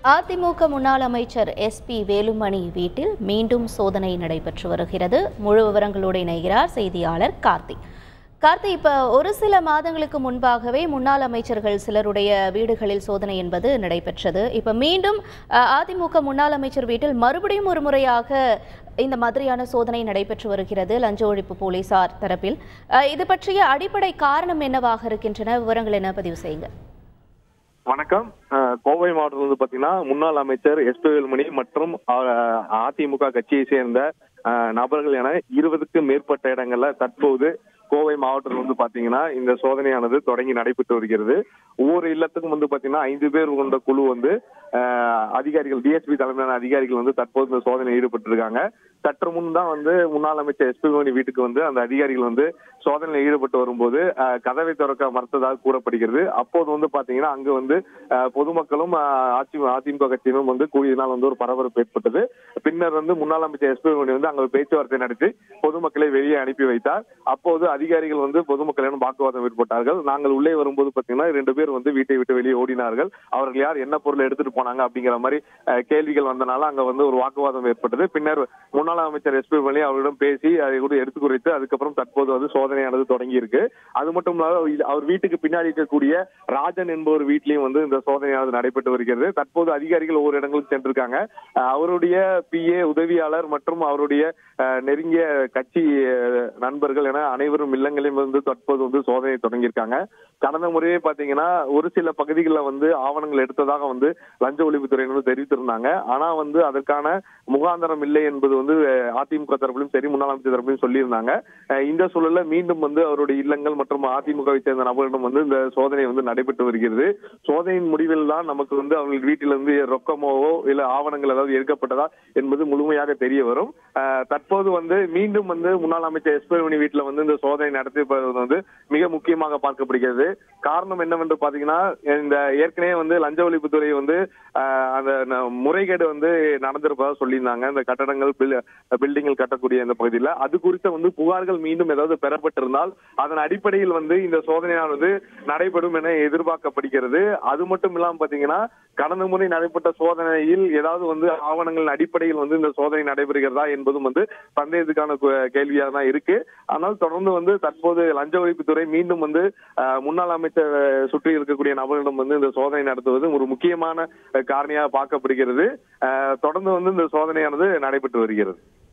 அதிமுக முன்னாள் அமைச்சர் எஸ்பி வேலுமணி வீட்டில் மீண்டும் சோதனை நடைபெற்று வருகிறது முழு விவரங்களோடு இணைகிறார் செய்தியாளர் கார்த்திக் கார்த்தி இப்ப ஒரு சில மாதங்களுக்கு முன்பாகவே முன்னாள் அமைச்சர்கள் சிலருடைய வீடுகளில் சோதனை என்பது நடைபெற்றது இப்ப மீண்டும் அஹ், அதிமுக முன்னாள் அமைச்சர் வீட்டில் மறுபடியும் ஒரு முறையாக இந்த மாதிரியான சோதனை நடைபெற்று வருகிறது லஞ்ச ஒழிப்பு போலீசார் தரப்பில் அஹ், இது பற்றிய அடிப்படை காரணம் என்னவாக இருக்கின்றன விவரங்கள் என்ன பதிவு செய்யுங்க வணக்கம் அஹ், கோவை மாவட்டத்தில் வந்து பாத்தீங்கன்னா முன்னாள் அமைச்சர் எஸ் பி வேலுமணி மற்றும் அஹ், அதிமுக கட்சியை சேர்ந்த அஹ், நபர்கள் என இருபதுக்கும் மேற்பட்ட இடங்கள்ல தற்போது கோவை மாவட்டத்தில் வந்து பாத்தீங்கன்னா இந்த சோதனையானது தொடங்கி நடைபெற்று வருகிறது ஒவ்வொரு இல்லத்துக்கும் வந்து பாத்தீங்கன்னா ஐந்து பேர் கொண்ட குழு வந்து அஹ், அதிகாரிகள் டிஎஸ்பி தலைமையிலான அதிகாரிகள் வந்து தற்போது இந்த சோதனையில் ஈடுபட்டிருக்காங்க சற்று முன் தான் வந்து முன்னாள் அமைச்சர் எஸ் பி வேலுமணி வீட்டுக்கு வந்து அந்த அதிகாரிகள் வந்து சோதனையில் ஈடுபட்டு வரும்போது அஹ், கதவை திறக்க மறுத்ததாக கூறப்படுகிறது அப்போது வந்து பாத்தீங்கன்னா அங்கு வந்து அஹ், பொதுமக்களும் அஹ், அதி- அதிமுக கட்சியினரும் வந்து கூடியதனால் வந்து ஒரு பரபரப்பு ஏற்பட்டது பின்னர் வந்து முன்னாள் அமைச்சர் எஸ் பி வேலுமணி வந்து அங்க பேச்சுவார்த்தை நடத்தி பொதுமக்களை வெளியே அனுப்பி வைத்தார் அப்போது அதிகாரிகள் வந்து பொதுமக்களிடம் வாக்குவாதம் ஏற்பட்டார்கள் நாங்கள் உள்ளே வரும்போது பாத்தீங்கன்னா ரெண்டு பேர் வந்து வீட்டை விட்டு வெளியே ஓடினார்கள் அவர்கள் யார் என்ன பொருள் எடுத்துட்டு போனாங்க அப்படிங்கிற மாதிரி அஹ், கேள்விகள் வந்தனால அங்க வந்து ஒரு வாக்குவாதம் ஏற்பட்டது பின்னர் முன்னாள் அமைச்சர் எஸ் பி வேலுமணி அவரிடம் பேசி அதை கூட எடுத்து குறித்து அதுக்கப்புறம் தற்போது வந்து சோதனையானது தொடங்கி இருக்கு அது மட்டும் இல்லாத இது- அவர் வீட்டுக்கு பின்னாடி இருக்கக்கூடிய ராஜன் என்பவர் வீட்லயும் வந்து இந்த சோதனையானது நடைபெற்று வருகிறது தற்போது அதிகாரிகள் ஒவ்வொரு இடங்களுக்கு சென்றிருக்காங்க அஹ், அவருடைய பிஏ உதவியாளர் மற்றும் அவருடைய அஹ், நெருங்கிய கட்சி அஹ், நண்பர்கள் என அனைவரும் இல்லங்களையும் வந்து தற்போது வந்து சோதனை தொடங்கியிருக்காங்க கடந்த முறையே பாத்தீங்கன்னா ஒரு சில பகுதிகளில் வந்து ஆவணங்கள் எடுத்ததாக வந்து லஞ்ச ஒழிப்புத்துறையினர் வந்து தெரிவித்திருந்தாங்க ஆனா வந்து அதற்கான முகாந்தரம் இல்லை என்பது வந்து அஹ், அதிமுக தரப்பிலும் சரி முன்னாள் அமைச்சர் தரப்பிலும் சொல்லியிருந்தாங்க அஹ், இந்த சூழல்ல மீண்டும் வந்து அவருடைய இல்லங்கள் மற்றும் அதிமுகவை சேர்ந்த நபர்களிடம் வந்து இந்த சோதனை வந்து நடைபெற்று வருகிறது சோதனையின் முடிவில் தான் நமக்கு வந்து அவர்கள் வீட்டிலிருந்து ரொக்கமாவோ இல்ல ஆவணங்கள் ஏதாவது எடுக்கப்பட்டதா என்பது முழுமையாக தெரிய வரும் அஹ், தற்போது வந்து மீண்டும் வந்து முன்னாள் அமைச்சர் எஸ் பி வீட்டுல வந்து இந்த சோதனை நடத்திப்பது வந்து மிக முக்கியமாக பார்க்கப்படுகிறது காரணம் என்னவென்று பாத்தீங்கன்னா இந்த ஏற்கனவே வந்து லஞ்ச ஒழிப்புத்துறை வந்து அஹ், அந்த ந- முறைகேடு வந்து நடந்திருப்பதா சொல்லியிருந்தாங்க இந்த கட்டடங்கள் பில்டிங்கள் கட்டக்கூடிய இந்த பகுதியில் அது குறித்த வந்து புகார்கள் மீண்டும் ஏதாவது பெறப்பட்டிருந்தால் அதன் அடிப்படையில் வந்து இந்த சோதனையானது நடைபெறும் என எதிர்பார்க்கப்படுகிறது அது மட்டும் இல்லாம பாத்தீங்கன்னா கடந்த முறை நடைபெற்ற சோதனையில் ஏதாவது வந்து ஆவணங்களின் அடிப்படையில் வந்து இந்த சோதனை நடைபெறுகிறதா என்பதும் வந்து சந்தேகத்துக்கான கு- கேள்வியாக தான் இருக்கு ஆனால் தொடர்ந்து வந்து தற்போது லஞ்ச ஒழிப்புத்துறை மீண்டும் வந்து அஹ், முன்னாள் அமைச்சர் அஹ், சுற்றி இருக்கக்கூடிய நபர்களிடம் வந்து இந்த சோதனை நடத்துவது ஒரு முக்கியமான அஹ், காரணியாக பார்க்கப்படுகிறது அஹ், தொடர்ந்து வந்து இந்த சோதனையானது நடைபெற்று வருகிறது